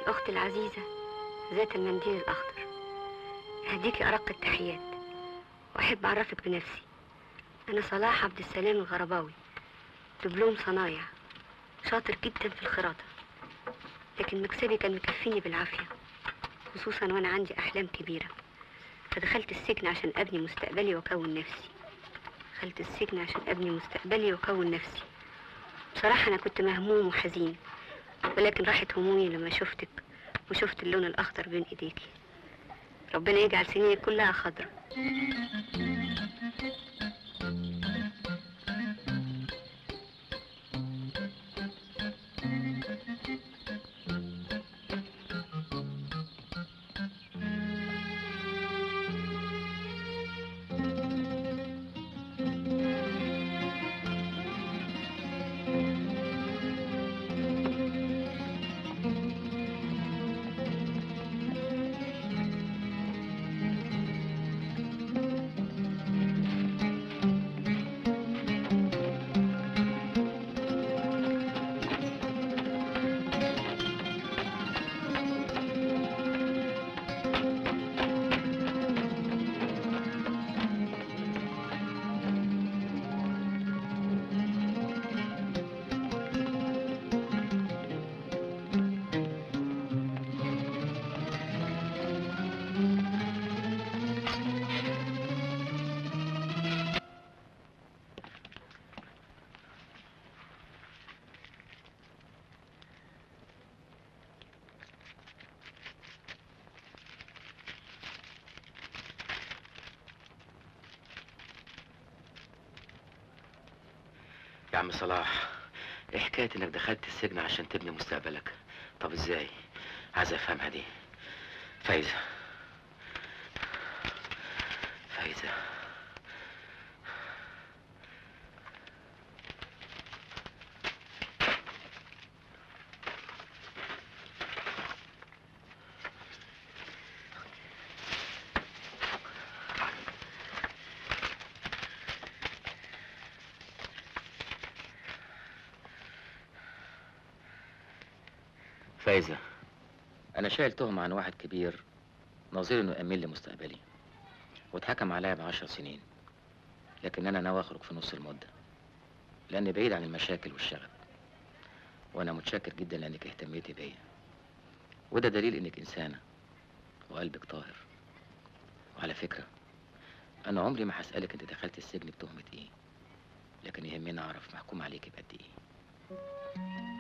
أختي العزيزة ذات المنديل الأخضر أهديكي أرق التحيات وأحب أعرفك بنفسي أنا صلاح عبد السلام الغرباوي دبلوم صنايع شاطر جدا في الخراطة لكن مكسبي كان مكفيني بالعافية خصوصا وأنا عندي أحلام كبيرة فدخلت السجن عشان أبني مستقبلي وأكون نفسي دخلت السجن عشان أبني مستقبلي وأكون نفسي بصراحة أنا كنت مهموم وحزين ولكن راحت همومي لما شفتك وشفت اللون الأخضر بين إيديكي ربنا يجعل سنينك كلها خضرة يا عم صلاح ايه حكاية انك دخلت السجن عشان تبني مستقبلك طب ازاي عايز افهمها دي فايزة فايزة فايزة أنا شايل تهمة عن واحد كبير نظير إنه يأمن لي مستقبلي واتحكم عليا بعشر سنين لكن أنا ناوي أخرج في نص المدة لأني بعيد عن المشاكل والشغب وأنا متشكر جدا لأنك اهتميتي بيا وده دليل إنك إنسانة وقلبك طاهر وعلى فكرة أنا عمري ما هسألك أنت دخلت السجن بتهمة إيه لكن يهمني أعرف محكوم عليك بقد إيه